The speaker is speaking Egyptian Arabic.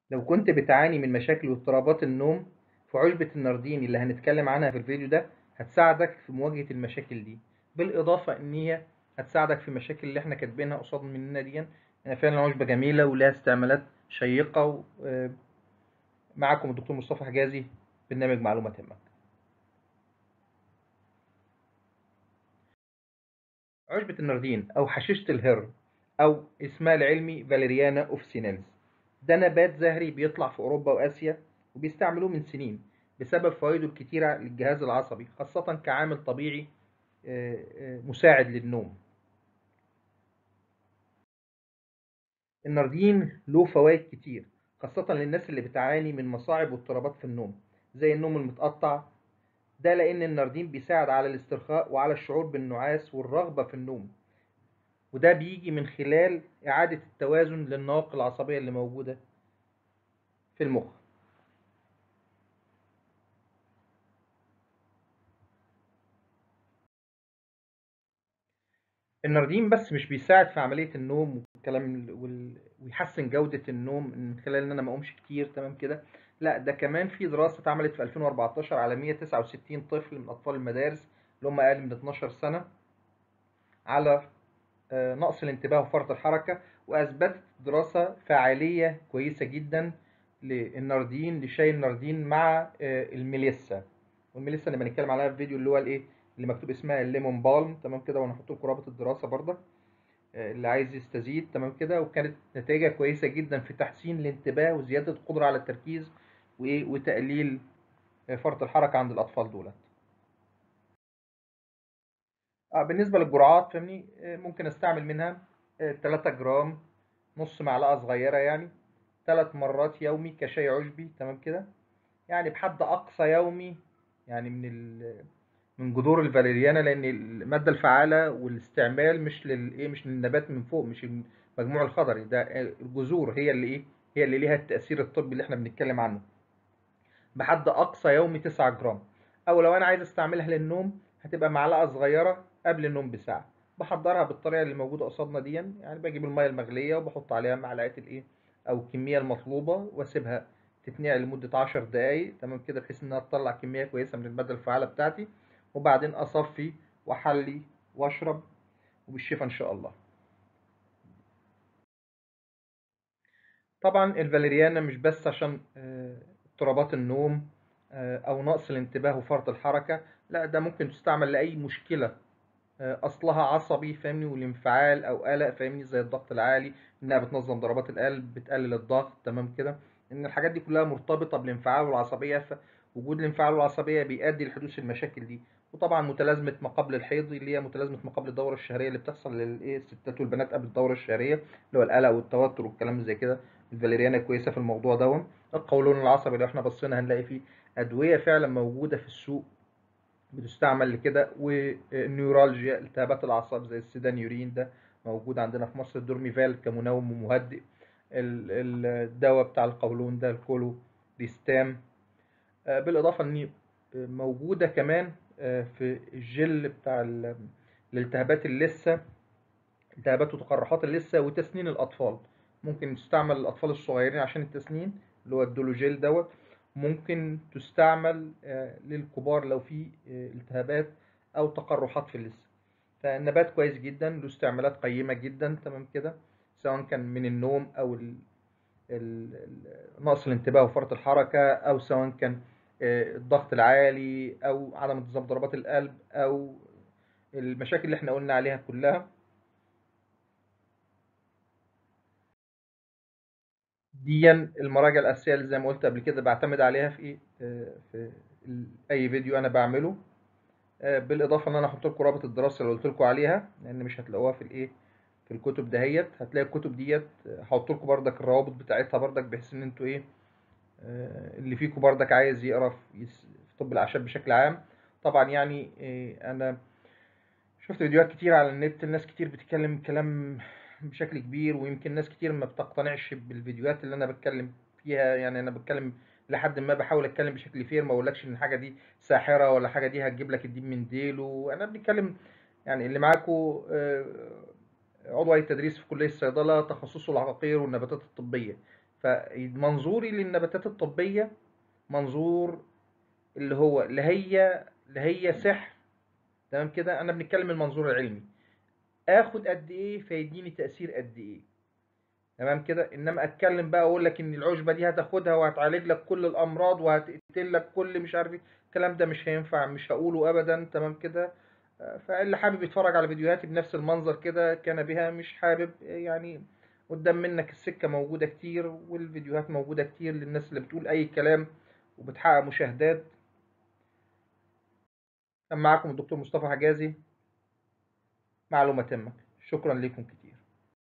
لو كنت بتعاني من مشاكل واضطرابات النوم فعشبة الناردين اللي هنتكلم عنها في الفيديو ده هتساعدك في مواجهة المشاكل دي بالإضافة إن هي هتساعدك في المشاكل اللي احنا كاتبينها قصاد مننا دي يعني فعلا عشبة جميلة ولها استعمالات شيقة و... آه، معكم الدكتور مصطفى حجازي برنامج معلومة تهمك عشبة الناردين أو حشيشة الهر أو اسمها العلمي فاليريانا أوفسينيلز ده نبات زهري بيطلع في أوروبا وآسيا وبيستعملوه من سنين بسبب فوائده الكتيرة للجهاز العصبي خاصة كعامل طبيعي آه، آه، مساعد للنوم الناردين له فوائد كتير خاصة للناس اللي بتعاني من مصاعب واضطرابات في النوم زي النوم المتقطع ده لأن الناردين بيساعد على الاسترخاء وعلى الشعور بالنعاس والرغبة في النوم وده بيجي من خلال إعادة التوازن للنواقل العصبية اللي موجودة في المخ الناردين بس مش بيساعد في عملية النوم والكلام وال... ويحسن جودة النوم من خلال ان انا ما اقومش كتير تمام كده لا ده كمان في دراسة اتعملت في 2014 على 169 طفل من اطفال المدارس اللي هم اقل من 12 سنة على آه، نقص الانتباه وفرط الحركة واثبتت دراسة فاعلية كويسة جدا للناردين لشاي الناردين مع آه، الميليسا والميليسا اللي بنتكلم عليها في الفيديو اللي هو الايه اللي مكتوب اسمها الليمون بالم تمام كده وانا هحط لكم رابط الدراسه برضه آه، اللي عايز يستزيد تمام كده وكانت نتائجها كويسه جدا في تحسين الانتباه وزياده القدره على التركيز وايه وتقليل آه، فرط الحركه عند الاطفال دولت اه بالنسبه للجرعات فاهمني آه، ممكن استعمل منها 3 جرام نص معلقه صغيره يعني ثلاث مرات يومي كشاي عشبي تمام كده يعني بحد اقصى يومي يعني من ال من جذور الفاليريانا لان الماده الفعاله والاستعمال مش للايه مش للنبات من فوق مش المجموع الخضري ده الجذور هي اللي ايه هي اللي ليها التاثير الطبي اللي احنا بنتكلم عنه بحد اقصى يومي 9 جرام او لو انا عايز استعملها للنوم هتبقى معلقه صغيره قبل النوم بساعه بحضرها بالطريقه اللي موجوده قصادنا دي يعني بجيب الميه المغليه وبحط عليها معلقه الايه او الكميه المطلوبه واسيبها تتنقع لمده 10 دقائق تمام كده بحيث انها تطلع كميه كويسه من الماده الفعاله بتاعتي وبعدين اصفي واحلي واشرب وبالشفا ان شاء الله طبعا الفاليريانا مش بس عشان آه، اضطرابات النوم آه، او نقص الانتباه وفرط الحركه لا ده ممكن تستعمل لاي مشكله آه، اصلها عصبي فاهمني والانفعال او قلق فاهمني زي الضغط العالي انها بتنظم ضربات القلب بتقلل الضغط تمام كده ان الحاجات دي كلها مرتبطه بالانفعال والعصبيه فوجود الانفعال والعصبيه بيؤدي لحدوث المشاكل دي وطبعا متلازمه ما قبل الحيض اللي هي متلازمه ما قبل الدوره الشهريه اللي بتحصل للايه الستات والبنات قبل الدوره الشهريه اللي هو القلق والتوتر والكلام زي كده الفاليريانا كويسه في الموضوع ده القولون العصبي لو احنا بصينا هنلاقي فيه ادويه فعلا موجوده في السوق بتستعمل لكده والنيورالجيا التهابات الاعصاب زي السيدانيورين ده موجود عندنا في مصر الدورميفال كمنوم ومهدئ الدواء بتاع القولون ده الكولو ريستام بالاضافه ان موجوده كمان في الجل بتاع الالتهابات اللثه التهابات وتقرحات اللثه وتسنين الاطفال ممكن تستعمل الاطفال الصغيرين عشان التسنين اللي هو الدولوجيل دوت ممكن تستعمل للكبار لو في التهابات او تقرحات في اللثه فالنبات كويس جدا له استعمالات قيمه جدا تمام كده سواء كان من النوم او نقص الانتباه وفرط الحركه او سواء كان الضغط العالي او عدم انتظام ضربات القلب او المشاكل اللي احنا قلنا عليها كلها دي المراجع الاساسيه اللي زي ما قلت قبل كده بعتمد عليها في ايه في اي فيديو انا بعمله بالاضافه ان انا احط لكم رابط الدراسه اللي قلت لكم عليها لان مش هتلاقوها في الايه في الكتب دهيت هتلاقي الكتب ديت هحط لكم بردك الروابط بتاعتها بردك بحيث ان انتوا ايه اللي فيكم بردك عايز يقرا في طب الاعشاب بشكل عام طبعا يعني انا شفت فيديوهات كتير على النت الناس كتير بتتكلم كلام بشكل كبير ويمكن ناس كتير ما بتقتنعش بالفيديوهات اللي انا بتكلم فيها يعني انا بتكلم لحد ما بحاول اتكلم بشكل فير ما اقولكش ان الحاجه دي ساحره ولا حاجه دي هتجيب لك الدين من ديله انا بنتكلم يعني اللي معاكم عضو هيئه تدريس في كليه الصيدله تخصصه العقاقير والنباتات الطبيه فمنظوري للنباتات الطبية منظور اللي هو لا هي لا هي سحر تمام كده انا بنتكلم المنظور العلمي اخد قد ايه فيديني تأثير قد ايه تمام كده انما اتكلم بقى اقول لك ان العشبه دي هتاخدها وهتعالج لك كل الامراض وهتقتل لك كل مش عارف ايه الكلام ده مش هينفع مش هقوله ابدا تمام كده آه، فاللي حابب يتفرج على فيديوهاتي بنفس المنظر كده كان بها مش حابب آه، يعني قدام منك السكه موجوده كتير والفيديوهات موجوده كتير للناس اللي بتقول اي كلام وبتحقق مشاهدات كان معاكم الدكتور مصطفى حجازي معلومة تمك شكرا لكم كتير